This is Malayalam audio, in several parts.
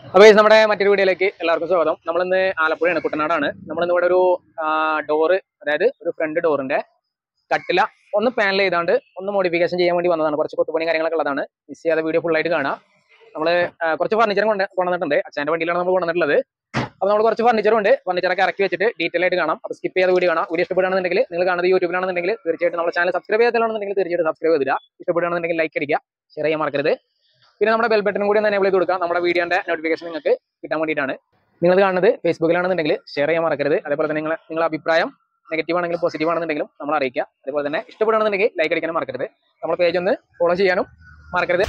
അപ്പോൾ guys, നമ്മുടെ മറ്റൊരു വീഡിയോയിലേക്ക് എല്ലാവർക്കും സ്വാഗതം നമ്മളിന്ന് ആലപ്പുഴയാണ് കുട്ടനാടാണ് നമ്മളിന്ന് ഇവിടെ ഒരു ഡോറ് അതായത് ഒരു ഫ്രണ്ട് ഡോറിന്റെ കട്ടില ഒന്ന് പാനൽ ചെയ്താണ്ട് ഒന്ന് മോഡിഫിക്കേഷൻ ചെയ്യാൻ വേണ്ടി വന്നതാണ് കുറച്ച് കൊത്തുപണി കാര്യങ്ങളൊക്കെ ഉള്ളതാണ് മിസ് ചെയ്യാതെ വീഡിയോ ഫുൾ ആയിട്ട് കാണാം നമ്മൾ കുറച്ച് ഫർണിച്ചറും കൊണ്ട് കൊണ്ടുവന്നിട്ടുണ്ട് അച്ഛൻ്റെ വണ്ടിയിലാണ് നമ്മൾ കൊണ്ടുവന്നിട്ടുള്ളത് അപ്പോൾ നമ്മൾ കുറച്ച് ഫർണിച്ചറും ഉണ്ട് ഫർണിച്ചറൊക്കെ ഇറക്കി വെച്ചിട്ട് ഡീറ്റെയിൽ ആയിട്ട് കാണാം അപ്പോൾ സ്കിപ്പ് ചെയ്ത വീഡിയോ കാണാം വീഡിയോ ഇഷ്ടപ്പെടുകയാണെന്നുണ്ടെങ്കിൽ നിങ്ങൾ കാണുന്നത് യൂട്യൂബിലാണെന്നുണ്ടെങ്കിൽ തീർച്ചയായിട്ടും നമ്മുടെ ചാനൽ സബ്സ്ക്രൈബ് ചെയ്തിട്ടുണ്ടെങ്കിൽ തീർച്ചയായിട്ടും സബ്സ്ക്രൈബ് ചെയ്തില്ല ഇഷ്ടപ്പെടുകയാണെന്നുണ്ടെങ്കിൽ ലൈക്ക് അടിക്കുക ഷെയർ ചെയ്യാൻ മറക്കരുത് പിന്നെ നമ്മുടെ ബെൽ ബട്ടനും കൂടി ഒന്ന് എനേബിൾ ചെയ്ത് കൊടുക്കാം നമ്മുടെ വീഡിയോന്റെ നോട്ടിഫിക്കേഷൻ നിങ്ങൾക്ക് കിട്ടാൻ വേണ്ടിയിട്ടാണ് നിങ്ങൾ കാണുന്നത് ഫേസ്ബുക്കിലാണെന്നുണ്ടെങ്കിൽ ഷെയർ ചെയ്യാൻ മറക്കരുത് അതേപോലെ തന്നെ നിങ്ങൾ നിങ്ങളുടെ അഭിപ്രായം നെഗറ്റീവ് ആണെങ്കിലും പോസിറ്റീവ് ആണെന്നുണ്ടെങ്കിലും നമ്മൾ അറിയിക്കുക അതേപോലെ തന്നെ ഇഷ്ടപ്പെടുകയാണെന്നുണ്ടെങ്കിൽ ലൈക്ക് അടിക്കാനും മറക്കരുത് നമ്മുടെ പേജ് ഒന്ന് ഫോളോ ചെയ്യാനും മറക്കരുത്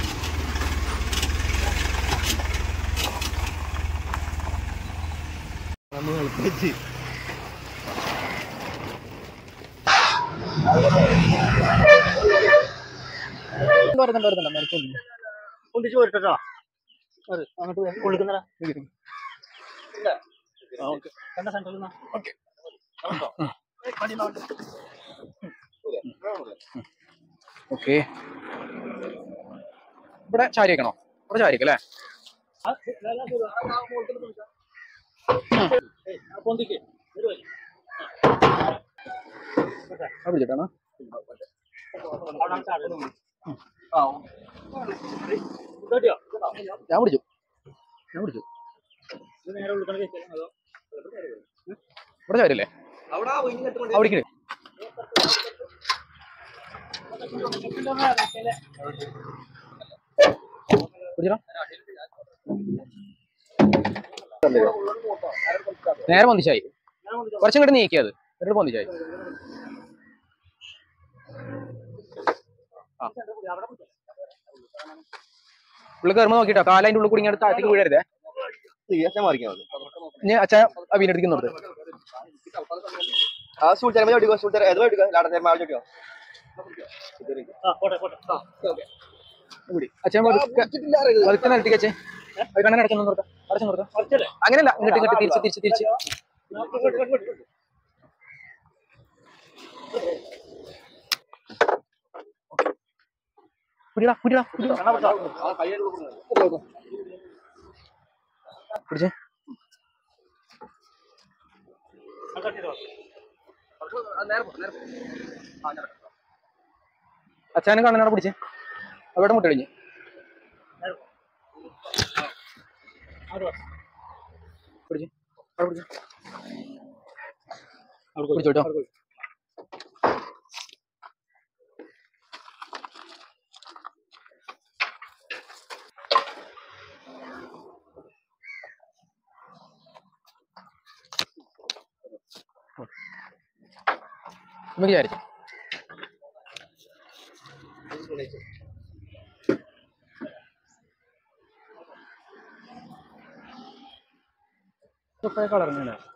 വരുന്നുണ്ട് വരുന്നുണ്ട് മരിക്കുന്നില്ല ഒന്നിച്ച് പോരിട്ടോ അങ്ങോട്ട് കൊള്ളിക്കുന്നതാ കണ്ട സെന്ററിൽ ഓക്കെ ഇവിടെ ചാരി വെക്കണോ ഇവിടെ ചാരി വെക്കല്ലേ പൊന്തിക്ക് അവിടെ പിടിച്ചിട്ടാണോ കേട്ടിയോ ഞാൻ പിടിച്ചു ഞാൻ പിടിച്ചു ഇത് നേരെ ഉള്ളിൽ കഴിച്ചാലും അതോ ഇവിടെ ചാരില്ലേ അവിടേക്ക് പിടിച്ചോ നേരെ പൊന്തിച്ചായി കുറച്ചും ഇങ്ങോട്ട് നീക്കിയത് എന്നിട്ട് പൊന്തിച്ചായി ആ ഉള്ളിൽ കയറുമ്പോൾ നോക്കിട്ടോ കാലതിന്റെ ഉള്ളിൽ കൂടി ഇങ്ങോട്ട് താഴത്തേക്ക് വീഴരുതേ ഇനി അച്ഛ അഭിനടിക്കുന്നു ആ സ്റ്റൂൾ ചെറുപ്പം ചോദിക്കോ സ്റ്റൂൾ ചെറു ഏത് ചോദിക്കോ ലാടൻ ചെറുപ്പം ചോദിക്കോ ആ പോട്ടെ പോട്ടെ ആ അച്ഛൻ പതുക്കെ പതുക്കെ നിലത്തേക്ക് അച്ഛൻ അത് കണ്ണൻ അടച്ചു നിർത്താം അടച്ചു നിർത്താം കുറച്ചല്ലേ അങ്ങനെയല്ല ഇങ്ങോട്ട് ഇങ്ങോട്ട് തിരിച്ച് തിരിച്ച് തിരിച്ച് പിടിടാ പിടിടാ പിടിടാ പിടിച്ചേ അച്ഛനും കണ്ണനോടെ പിടിച്ചേ അവിടെ മുട്ടടിഞ്ഞ് പിടിച്ച് അവിടെ പിടിച്ച് പിടിച്ചോ കേട്ടോ നമുക്ക് വിചാരിച്ചു കളർ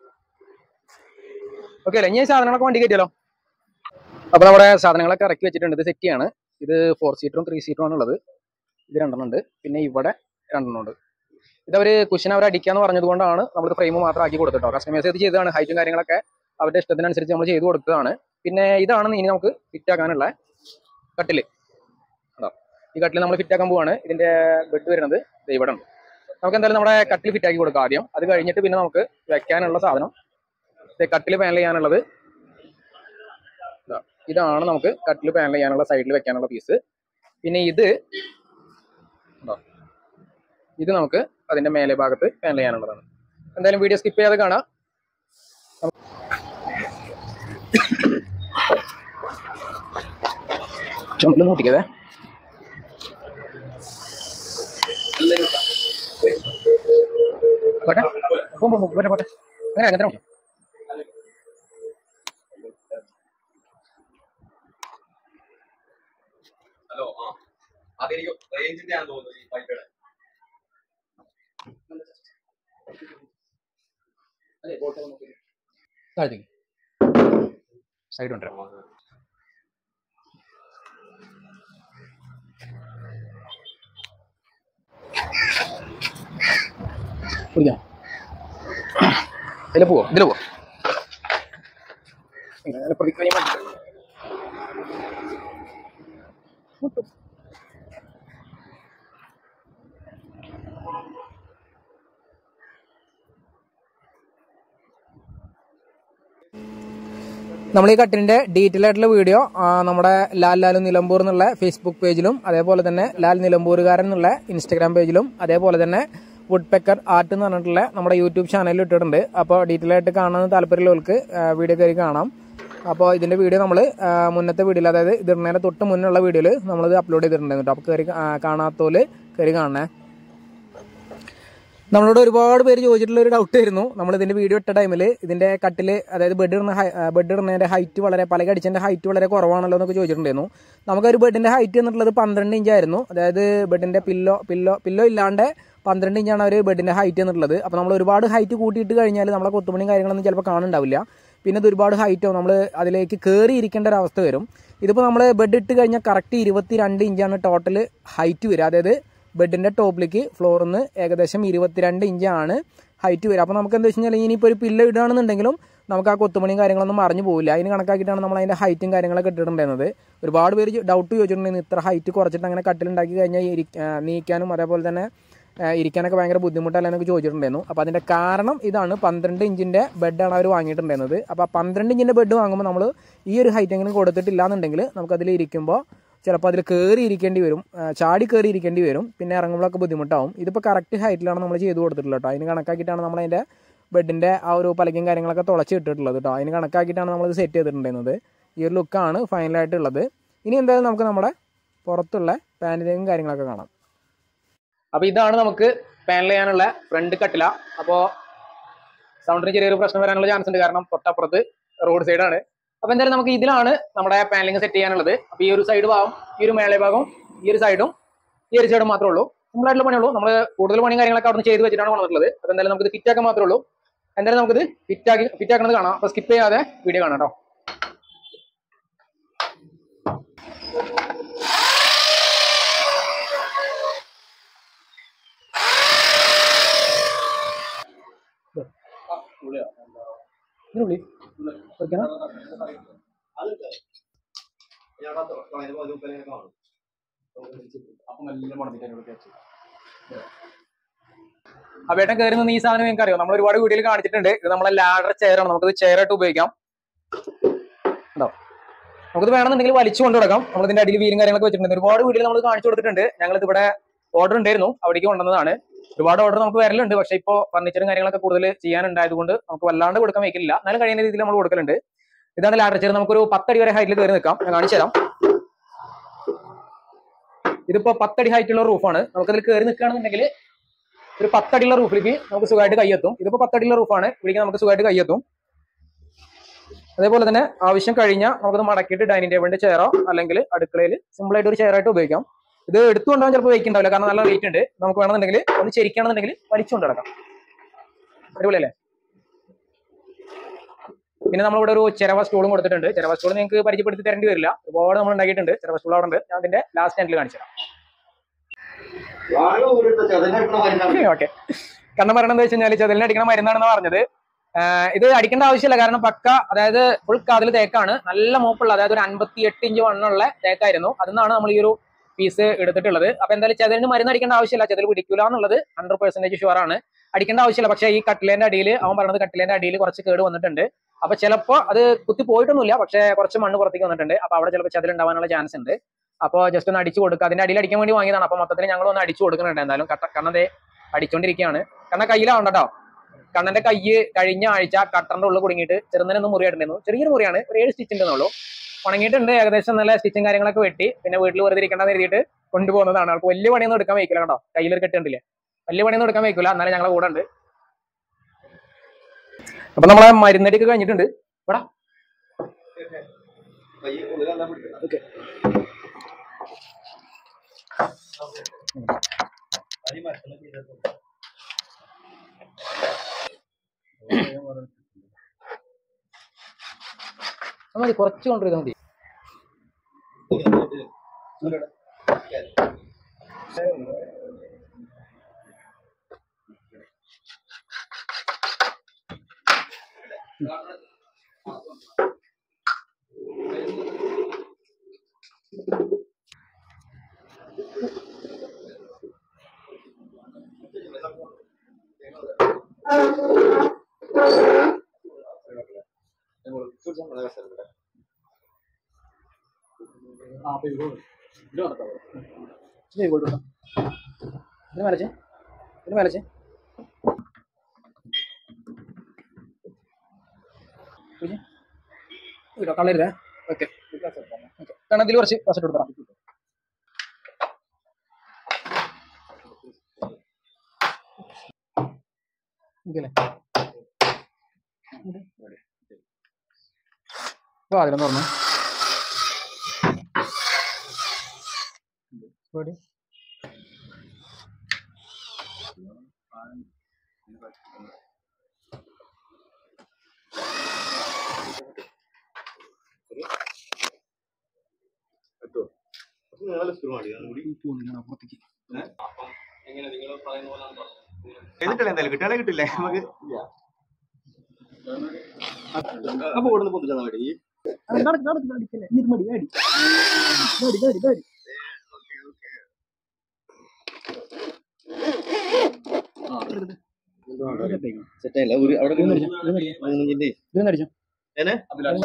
ഓക്കെ അല്ലേ ഇനി ഈ സാധനങ്ങളൊക്കെ വണ്ടി കയറ്റിയല്ലോ അപ്പൊ നമ്മുടെ സാധനങ്ങളൊക്കെ ഇറക്കി വെച്ചിട്ടുണ്ട് ഇത് സെറ്റ് ചെയ്യാണ് ഇത് ഫോർ സീറ്ററും ത്രീ സീറ്ററും ആണുള്ളത് ഇത് രണ്ടെണ്ണം ഉണ്ട് പിന്നെ ഇവിടെ രണ്ടെണ്ണം ഉണ്ട് ഇതവര് കുഷൻ അവർ അടിക്കാന്ന് പറഞ്ഞത് കൊണ്ടാണ് നമ്മൾ ഫ്രെയിം മാത്രം ആക്കി കൊടുത്തിട്ടോ കസ്റ്റമൈസ് ചെയ്ത് ചെയ്തതാണ് ഹൈറ്റും കാര്യങ്ങളൊക്കെ അവരുടെ ഇഷ്ടത്തിനനുസരിച്ച് നമ്മൾ ചെയ്ത് കൊടുത്തതാണ് പിന്നെ ഇതാണ് ഇനി നമുക്ക് ഫിറ്റ് ആക്കാനുള്ള കട്ടില് അതോ ഈ കട്ടിൽ നമ്മൾ ഫിറ്റ് ആക്കാൻ പോവാണ് ഇതിന്റെ ബെഡ് വരുന്നത് ദേ ഇവിടെ ഉണ്ട് നമുക്ക് എന്തായാലും നമ്മുടെ കട്ടിൽ ഫിറ്റ് ആക്കി കൊടുക്കാം ആദ്യം അത് കഴിഞ്ഞിട്ട് പിന്നെ നമുക്ക് വെക്കാനുള്ള സാധനം കട്ടിൽ പാനൽ ചെയ്യാനുള്ളത് ഇതാ. ഇതാണ് നമുക്ക് കട്ടിൽ പാനൽ ചെയ്യാനുള്ള സൈഡിൽ വെക്കാനുള്ള പീസ് പിന്നെ ഇത് ഇതാ. ഇത് നമുക്ക് അതിന്റെ മേലെ ഭാഗത്ത് പാനൽ ചെയ്യാനുള്ളതാണ് എന്തായാലും വീഡിയോ സ്കിപ്പ് ചെയ്യാതെ കാണാം ചുമട്ടിൽ നോട്ടിക്കതേ പോട്ടെ പോ പോ, പോ, പോട്ടെ പോട്ടെ അങ്ങനെ അങ്ങനെ നോക്കാം ഹലോ ആ അതെനിക്ക് റേഞ്ചിന്റെ ആണെന്ന് തോന്നുന്നു ഈ പൈപ്പയുടെ താഴത്തേക്ക് സൈഡ് ഉണ്ട് കുടിക്കാം ഇതിൽ പോവോ ഇതിൽ പോവോ ഇങ്ങനെ പ്രതിക്കാൻ നമ്മൾ ഈ കട്ടിലിന്റെ ഡീറ്റെയിൽ ആയിട്ടുള്ള വീഡിയോ ആ, നമ്മുടെ ലാൽ ലാലു നിലമ്പൂർ എന്നുള്ള ഫേസ്ബുക്ക് പേജിലും അതേപോലെ തന്നെ ലാൽ നിലമ്പൂരുകാരൻ എന്നുള്ള ഇൻസ്റ്റാഗ്രാം പേജിലും അതേപോലെ തന്നെ വുഡ് പെക്കർ ആർട്ട് എന്ന് പറഞ്ഞിട്ടുള്ള നമ്മുടെ യൂട്യൂബ് ചാനലിൽ ഇട്ടിട്ടുണ്ട് അപ്പോൾ ഡീറ്റെയിൽ ആയിട്ട് കാണാൻ താല്പര്യമുള്ളവർക്ക് ആ, വീഡിയോ കയറി കാണാം അപ്പോൾ ഇതിന്റെ വീഡിയോ നമ്മൾ മുന്നത്തെ വീഡിയോയിൽ അതായത് ഇതിടുന്നതിന് തൊട്ട് മുന്നുള്ള വീഡിയോയിൽ നമ്മളിത് അപ്ലോഡ് ചെയ്തിട്ടുണ്ടായിരുന്നു അപ്പോൾ കയറി ആ, കാണാത്തോല് കയറി കാണണേ നമ്മളോട് ഒരുപാട് പേര് ചോദിച്ചിട്ടുള്ള ഒരു ഡൗട്ട് ആയിരുന്നു നമ്മൾ ഇതിന്റെ വീഡിയോ ഇട്ട ടൈമിൽ ഇതിന്റെ കട്ടില് അതായത് ബെഡ് ഇടുന്ന ബെഡ് ഇടുന്നതിന്റെ ഹൈറ്റ് വളരെ പല കടിച്ചതിന്റെ ഹൈറ്റ് വളരെ കുറവാണല്ലോ എന്നൊക്കെ ചോദിച്ചിട്ടുണ്ടായിരുന്നു നമുക്കൊരു ബെഡിന്റെ ഹൈറ്റ് എന്നുള്ളത് പന്ത്രണ്ട് ഇഞ്ച് ആയിരുന്നു അതായത് ബെഡിന്റെ പില്ലോ പില്ലോ പില്ലോ ഇല്ലാണ്ട് പന്ത്രണ്ട് ഇഞ്ചാണ് ഒരു ബെഡിന്റെ ഹൈറ്റ് എന്നുള്ളത് അപ്പോൾ നമ്മൾ ഒരുപാട് ഹൈറ്റ് കൂട്ടിയിട്ട് കഴിഞ്ഞാൽ നമ്മളെ കൊത്തുപണിയും കാര്യങ്ങളൊന്നും ചിലപ്പോൾ കാണുന്നുണ്ടാവില്ല പിന്നെ ഇത് ഒരുപാട് ഹൈറ്റോ നമ്മൾ അതിലേക്ക് കയറി ഇരിക്കേണ്ട ഒരു അവസ്ഥ വരും ഇതിപ്പോൾ നമ്മൾ ബെഡ് ഇട്ട് കഴിഞ്ഞാൽ കറക്റ്റ് ഇരുപത്തി രണ്ട് ഇഞ്ചാണ് ടോട്ടൽ ഹൈറ്റ് വരിക അതായത് ബെഡിന്റെ ടോപ്പിലേക്ക് ഫ്ലോറിൽ നിന്ന് ഏകദേശം ഇരുപത്തിരണ്ട് ഇഞ്ചാണ് ഹൈറ്റ് വരിക അപ്പോൾ നമുക്ക് എന്താ വെച്ച് കഴിഞ്ഞാൽ ഇനിയിപ്പോൾ ഒരു പില്ല ഇടുകയാണെന്നുണ്ടെങ്കിലും നമുക്ക് ആ കൊത്തുമണിയും കാര്യങ്ങളൊന്നും മറിഞ്ഞു പോകില്ല അതിന് കണക്കാക്കിയിട്ടാണ് നമ്മൾ അതിന്റെ ഹൈറ്റും കാര്യങ്ങളൊക്കെ ഇട്ടിട്ടുണ്ടായിരുന്നത് ഒരുപാട് പേര് ഡൗട്ട് ചോദിച്ചിട്ടുണ്ടായിരുന്നു ഇത്ര ഹൈറ്റ് കുറച്ചിട്ട് അങ്ങനെ കട്ടിലുണ്ടാക്കി കഴിഞ്ഞാൽ ഇരി ആ, നീക്കാനും അതേപോലെ തന്നെ ആ, ഇരിക്കാനൊക്കെ ഭയങ്കര ബുദ്ധിമുട്ടല്ല എന്നൊക്കെ ചോദിച്ചിട്ടുണ്ടായിരുന്നു അപ്പോൾ അതിന്റെ കാരണം ഇതാണ് പന്ത്രണ്ട് ഇഞ്ചിന്റെ ബെഡാണ് അവർ വാങ്ങിയിട്ടുണ്ടായിരുന്നത് അപ്പോൾ ആ പന്ത്രണ്ട് ഇഞ്ചിന്റെ ബെഡ് വാങ്ങുമ്പോൾ നമ്മൾ ഈ ഒരു ഹൈറ്റ് എങ്കിലും കൊടുത്തിട്ടില്ല എന്നുണ്ടെങ്കിൽ നമുക്കതിൽ ഇരിക്കുമ്പോൾ ചിലപ്പോൾ അതിൽ കയറി ഇരിക്കേണ്ടി വരും ആ, ചാടി കയറി ഇരിക്കേണ്ടി വരും പിന്നെ ഇറങ്ങുമ്പോഴൊക്കെ ബുദ്ധിമുട്ടാവും ഇതിപ്പോൾ കറക്റ്റ് ഹൈറ്റിലാണ് നമ്മൾ ചെയ്ത് കൊടുത്തിട്ടുള്ളത് കേട്ടോ അതിന് കണക്കാക്കിയിട്ടാണ് നമ്മൾ അതിൻ്റെ ബെഡിൻ്റെ ആ ഒരു പലകയും കാര്യങ്ങളൊക്കെ തുളച്ച് ഇട്ടിട്ടുള്ളത് കേട്ടോ അതിന് കണക്കാക്കിയിട്ടാണ് നമ്മളിത് സെറ്റ് ചെയ്തിട്ടുണ്ടായിരുന്നത് ഈ ഒരു ലുക്കാണ് ഫൈനലായിട്ടുള്ളത് ഇനി എന്തായാലും നമുക്ക് നമ്മുടെ പുറത്തുള്ള പാനലിങ്ങും കാര്യങ്ങളൊക്കെ കാണാം അപ്പോൾ ഇതാണ് നമുക്ക് പാനൽ ചെയ്യാനുള്ള ഫ്രണ്ട് കട്ടില അപ്പോൾ സൗണ്ടിന് ചെറിയൊരു പ്രശ്നം വരാനുള്ള ചാൻസ് ഉണ്ട് കാരണം തൊട്ടപ്പുറത്ത് റോഡ് സൈഡാണ് അപ്പോൾ എന്തായാലും നമുക്ക് ഇതിലാണ് നമ്മുടെ പാനലിംഗ് സെറ്റ് ചെയ്യാനുള്ളത് അപ്പോൾ ഈ ഒരു സൈഡ് ഭാഗം ഈ ഒരു മേളെ ഭാഗം ഈ ഒരു സൈഡും ഈ ഒരു സൈഡും മാത്രമേ ഉള്ളൂ സിമ്പിൾ ആയിട്ടുള്ള പണിയുള്ളൂ നമ്മൾ കൂടുതൽ പണിയും കാര്യങ്ങളൊക്കെ അവിടെ ചെയ്ത് വെച്ചിട്ടാണ് വന്നിട്ടുള്ളത് അപ്പോൾ എന്തായാലും നമുക്ക് ഫിറ്റ് ആക്കാൻ മാത്രമേ ഉള്ളൂ എന്തായാലും നമുക്കിത് ഫിറ്റ് ആക്കി ഫിറ്റ് ആക്കുന്നത് കാണാം അപ്പോൾ സ്കിപ്പ് ചെയ്യാതെ വീഡിയോ കാണാം കേട്ടോ ഇതിനുള്ളിൽ വെക്കണം അവേട്ടൻ കയറി നിന്ന് ഈ സാധനം നിങ്ങൾക്ക് അറിയാം നമ്മൾ ഒരുപാട് വീഡിയോയിൽ കാണിച്ചിട്ടുണ്ട് ഇത് നമ്മളെ ലാഡർ ചെയറാണ് നമുക്കിത് ചെയറായിട്ട് ഉപയോഗിക്കാം ഉണ്ടോ നമുക്കിത് വേണമെന്നുണ്ടെങ്കിൽ വലിച്ചു കൊണ്ടു കൊടുക്കാം നമ്മൾ ഇതിന്റെ അടിയിൽ വീലും കാര്യങ്ങളൊക്കെ വെച്ചിട്ടുണ്ട് ഒരുപാട് വീഡിയോയിൽ നമ്മൾ കാണിച്ചു കൊടുത്തിട്ടുണ്ട് ഞങ്ങൾ ഇവിടെ ഓർഡർ ഉണ്ടായിരുന്നു അവിടേക്ക് കൊണ്ടുവന്നതാണ് ഒരുപാട് ഓർഡർ നമുക്ക് വരലുണ്ട് പക്ഷേ ഇപ്പോൾ ഫർണിച്ചറും കാര്യങ്ങളൊക്കെ കൂടുതൽ ചെയ്യാനുണ്ടായതുകൊണ്ട് നമുക്ക് വല്ലാണ്ട് കൊടുക്കാൻ വയ്ക്കില്ല എന്നാലും കഴിയുന്ന രീതിയിൽ നമ്മൾ കൊടുക്കലുണ്ട് ഇതാണ് ലാഡർ ചെയർ നമുക്കൊരു പത്തടി വരെ ഹൈറ്റിൽ കയറി നിൽക്കാം ഞാൻ കാണിച്ചു തരാം ഇതിപ്പോ പത്തടി ഹൈറ്റുള്ള റൂഫാണ് നമുക്കതിൽ കയറി നിൽക്കുകയാണെന്നുണ്ടെങ്കിൽ ഒരു പത്തടിയുള്ള റൂഫിലേക്ക് നമുക്ക് സുഖമായിട്ട് കയ്യെത്തും ഇതിപ്പോ പത്തടിയുള്ള റൂഫാണ് ഇവിടേക്ക് നമുക്ക് സുഖമായിട്ട് കയ്യെത്തും അതേപോലെ തന്നെ ആവശ്യം കഴിഞ്ഞാൽ നമുക്കത് മടക്കിയിട്ട് ഡൈനിങ് ടേബിളിന്റെ ചെയറോ അല്ലെങ്കിൽ അടുക്കളയിൽ സിമ്പിൾ ആയിട്ട് ഒരു ചെയറായിട്ട് ഉപയോഗിക്കാം ഇത് എടുത്തുകൊണ്ടാവാൻ ചിലപ്പോൾ വെക്കുണ്ടാവില്ല കാരണം നല്ല റേറ്റ് ഉണ്ട് നമുക്ക് വേണമെന്നുണ്ടെങ്കിൽ ഒന്ന് ചെരിക്കുകയാണെന്നുണ്ടെങ്കിൽ വലിച്ചുകൊണ്ട് നടക്കാം അടിപൊളിയല്ലേ പിന്നെ നമ്മളിവിടെ ഒരു ചെരവ സ്റ്റൂളും കൊടുത്തിട്ടുണ്ട് ചെരവ സ്റ്റൂൾ നിങ്ങൾക്ക് പരിചയപ്പെടുത്തി തരേണ്ടി വരില്ല ഒരുപാട് നമ്മൾ ഉണ്ടാക്കിയിട്ടുണ്ട് ചെരവ സ്റ്റൂൾ അവിടെ ഉണ്ട് ഞാൻ അതിന്റെ ലാസ്റ്റ് എൻഡിൽ കാണിച്ചു തരാം ഓക്കെ കാരണം പറയണത് വെച്ച് കഴിഞ്ഞാൽ ചെതലിന് അടിക്കണ മരുന്നാണെന്ന് പറഞ്ഞത് ആഹ് ഇത് അടിക്കേണ്ട ആവശ്യമില്ല കാരണം പക്ക അതായത് ഫുൾ കാതിൽ തേക്കാണ് നല്ല മൂപ്പുള്ള അതായത് ഒരു അൻപത്തി എട്ട് ഇഞ്ച് വണ്ണുള്ള തേക്കായിരുന്നു അതിന്നാണ് നമ്മൾ ഈ ഒരു പീസ് എടുത്തിട്ടുള്ളത് അപ്പൊ എന്തായാലും ചെതലിന് മരുന്ന് അടിക്കേണ്ട ആവശ്യമില്ല ചെതൽ പിടിക്കൂല എന്നുള്ളത് ഹൺഡ്രഡ് പെർസെന്റേജ് ഷുവർ ആണ് അടിക്കേണ്ട ആവശ്യമില്ല പക്ഷേ ഈ കട്ടിലേന്റെ അടിയിൽ അവൻ പറഞ്ഞത് കട്ടിലേന്റെ അടിയിൽ കുറച്ച് കേട് വന്നിട്ടുണ്ട് അപ്പൊ ചിലപ്പോൾ അത് കുത്തി പോയിട്ടൊന്നുമില്ല പക്ഷേ കുറച്ച് മണ്ണ് പുറത്തേക്ക് വന്നിട്ടുണ്ട് അപ്പൊ അവിടെ ചിലപ്പോൾ ചെതൽ ഉണ്ടാവാനുള്ള ചാൻസ് ഉണ്ട് അപ്പോൾ ജസ്റ്റ് ഒന്ന് അടിച്ചു കൊടുക്കുക അതിന്റെ അടിയിൽ അടിക്കാൻ വേണ്ടി വാങ്ങിയതാണ് അപ്പൊ മൊത്തത്തിൽ ഞങ്ങൾ ഒന്ന് അടിച്ചു കൊടുക്കുന്നുണ്ട് എന്തായാലും കട്ട കണ്ണതെ അടിച്ചോണ്ടിരിക്കുകയാണ് കണ്ണ കയ്യിലാവണ്ട കേട്ടോ കണ്ണന്റെ കയ്യ് കഴിഞ്ഞ ആഴ്ച കട്ടറിന്റെ ഉള്ളിൽ കുടുങ്ങിയിട്ട് ചെറുന്നനൊന്നും മുറിയായിട്ടുണ്ടായിരുന്നു ചെറിയൊരു മുറിയാണ് ഒരു ഏഴ് സ്റ്റിച്ച് ഉണ്ടെന്നുള്ളൂ ഉണങ്ങിയിട്ടുണ്ട് ഏകദേശം നല്ല സ്റ്റിച്ചും കാര്യങ്ങളൊക്കെ വെട്ടി പിന്നെ വീട്ടിൽ വെറുതെ ഇരിക്കേണ്ടെന്ന് എഴുതിയിട്ട് കൊണ്ടുപോകുന്നതാണ് ആൾക്ക് വലിയ പണിയൊന്നും എടുക്കാൻ വയ്ക്കില്ല കേട്ടോ കയ്യിലൊരു കെട്ടുണ്ടില്ലേ വലിയ പണിയൊന്നും എടുക്കാൻ വയ്ക്കില്ല എന്നാലും ഞങ്ങളെ കൂടെ ഉണ്ട് അപ്പൊ നമ്മളെ മരുന്നടിയൊക്കെ കഴിഞ്ഞിട്ടുണ്ട് ഇവിടെ ഓക്കെ അത് മതി കുറച്ച് കൊണ്ടുവരുന്നത് മതി ആ അപ്പൊ ഇത് ഇത് നടക്കാം ഇത് ഇങ്ങോട്ട് വിട്ടോ. ഇതിന് മേലച്ച് ഇതിന് മേലച്ച് ഇടോ കളയരുതേ ഓക്കെ കാരണം ഇതിൽ കുറച്ച് വസിട്ട് കൊടുത്തരാം ഓക്കെ അപ്പോൾ അതിലൊന്ന് പറഞ്ഞു Ready? അപ്പുറത്തേക്ക് അപ്പം എങ്ങനെ നിങ്ങൾ പറയുന്ന പോലെ ആണോ? ചെയ്തിട്ടില്ല എന്തായാലും കിട്ടിയാലേ കിട്ടില്ലേ നമുക്ക് അപ്പൊ കൊടുന്ന് പൊന്തിച്ചാൽ മതി ഈ സെറ്റായില്ല ഒരു അവിടെ മൂന്നിഞ്ചിന്റെ ഇതൊന്നടിച്ചോ ഏനെ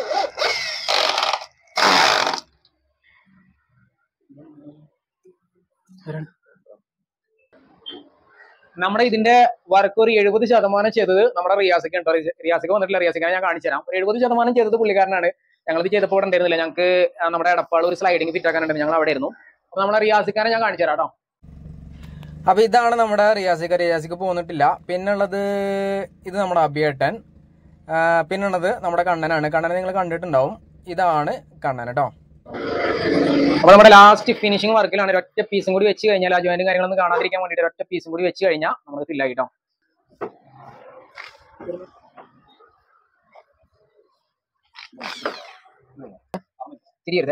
നമ്മുടെ ഇതിന്റെ വർക്ക് ഒരു എഴുപത് ശതമാനം ചെയ്തത് നമ്മുടെ റിയാസിക്ക് ഉണ്ടോ റിയാസിക്ക് വന്നിട്ടില്ല റിയാസിക്കാണ് ഞാൻ കാണിച്ചു തരാം ഒരു എഴുപത് ശതമാനം ചെയ്തത് പുള്ളിക്കാരനാണ് ഞങ്ങൾ ഇത് ചെയ്തപ്പോൾ ഇവിടെ ഉണ്ടായിരുന്നില്ല ഞങ്ങൾക്ക് ആ, നമ്മുടെ എടപ്പാൾ ഒരു സ്ലൈഡിങ് ഫിറ്റ് ആക്കാനുണ്ട് ഞങ്ങൾ അവിടെ ആയിരുന്നു അപ്പൊ നമ്മുടെ റിയാസിക്കാനെ ഞാൻ കാണിച്ചു തരാം കേട്ടോ അപ്പൊ ഇതാണ് നമ്മുടെ റിയാസിക്ക റിയാസിക്ക് പോന്നിട്ടില്ല പിന്നുള്ളത് ഇത് നമ്മുടെ അഭിയേട്ടൻ ആ, പിന്നുള്ളത് നമ്മുടെ കണ്ണനാണ് കണ്ണനെ നിങ്ങൾ കണ്ടിട്ടുണ്ടാവും ഇതാണ് കണ്ണൻ കേട്ടോ അപ്പൊ നമ്മുടെ ലാസ്റ്റ് ഫിനിഷിംഗ് വർക്കിലാണ് ഒറ്റ പീസും കൂടി വെച്ച് കഴിഞ്ഞാൽ ആ ജോയിന്റും കാര്യങ്ങളൊന്നും കാണാതിരിക്കാൻ വേണ്ടിയിട്ട് ഒറ്റ പീസും കൂടി വെച്ച് കഴിഞ്ഞാൽ നമുക്ക് ഫില്ലായി കേട്ടോ തിരിയരുതേ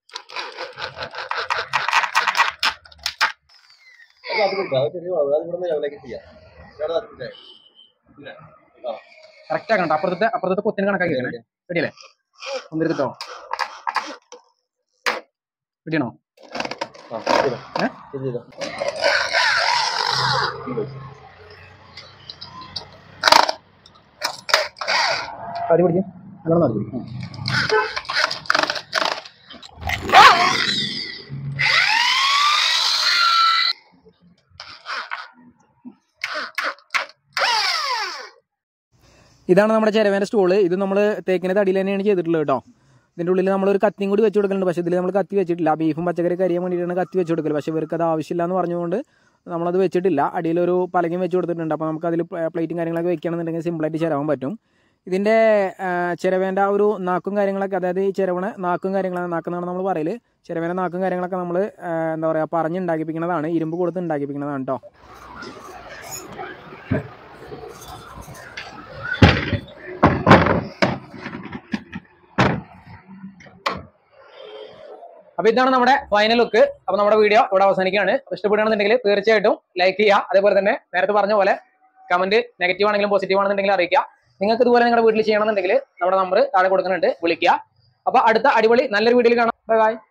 കറക്റ്റ് ആക്കണ്ട അപ്പുറത്തെ അപ്പുറത്തെ കൊത്തിന് കണക്കാക്കി വെക്കണേ റെഡിയല്ലേ ഒന്നെടുത്തിട്ടോ റെഡിയാണോ ആദ്യം പിടിക്കും നല്ലോണം ആദ്യം പിടിക്കും ഇതാണ് നമ്മുടെ ചെരവേന്റെ സ്റ്റൂള് ഇത് നമ്മൾ തേക്കിന്റെ തടിയിൽ തന്നെയാണ് ചെയ്തിട്ടുള്ളത് കേട്ടോ ഇതിന്റെ ഉള്ളിൽ നമ്മൾ ഒരു കത്തിയും കൂടി വെച്ച് കൊടുക്കുന്നുണ്ട് പക്ഷേ ഇതിൽ നമ്മൾ കത്തി വെച്ചിട്ടില്ല ബീഫും പച്ചക്കറി കരിയാൻ വേണ്ടിയിട്ടാണ് കത്തി വെച്ച് കൊടുക്കൽ പക്ഷേ ഇവർക്ക് അത് ആവശ്യമില്ല എന്ന് പറഞ്ഞുകൊണ്ട് നമ്മളത് വെച്ചിട്ടില്ല അടിയിലൊരു പലകയും വെച്ച് കൊടുത്തിട്ടുണ്ട് അപ്പോൾ നമുക്ക് അതിൽ പ്ലേറ്റും കാര്യങ്ങളൊക്കെ വെക്കുകയാണെന്നുണ്ടെങ്കിൽ സിമ്പിളായിട്ട് ചിരവാൻ പറ്റും ഇതിന്റെ ആ, ചിരവേന്റെ ആ ഒരു നാക്കും കാര്യങ്ങളൊക്കെ അതായത് ഈ ചിരവണ നാക്കും കാര്യങ്ങളാണ് നാക്കെന്നാണ് നമ്മൾ പറയല് ചിരവേന്റെ നാക്കും കാര്യങ്ങളൊക്കെ നമ്മൾ എന്താ പറയുക പറഞ്ഞുണ്ടാക്കിപ്പിക്കുന്നതാണ് ഇരുമ്പ് കൊടുത്ത് ഉണ്ടാക്കിപ്പിക്കുന്നതാണ് കേട്ടോ അപ്പൊ ഇതാണ് നമ്മുടെ ഫൈനൽ ലുക്ക് അപ്പൊ നമ്മുടെ വീഡിയോ ഇവിടെ അവസാനിക്കുകയാണ് അപ്പൊ ഇഷ്ടപ്പെടുകയാണെന്നുണ്ടെങ്കിൽ തീർച്ചയായിട്ടും ലൈക്ക് ചെയ്യുക അതേപോലെ തന്നെ നേരത്തെ പറഞ്ഞ പോലെ കമന്റ് നെഗറ്റീവ് ആണെങ്കിലും പോസിറ്റീവ് ആണെന്നുണ്ടെങ്കിൽ അറിയിക്കുക നിങ്ങൾക്ക് ഇതുപോലെ നിങ്ങളുടെ വീട്ടിൽ ചെയ്യണമെന്നുണ്ടെങ്കിൽ നമ്മുടെ നമ്പർ താഴെ കൊടുക്കുന്നുണ്ട് വിളിക്കുക അപ്പൊ അടുത്ത അടിപൊളി നല്ലൊരു വീഡിയോയിൽ കാണാം ബൈ ബൈ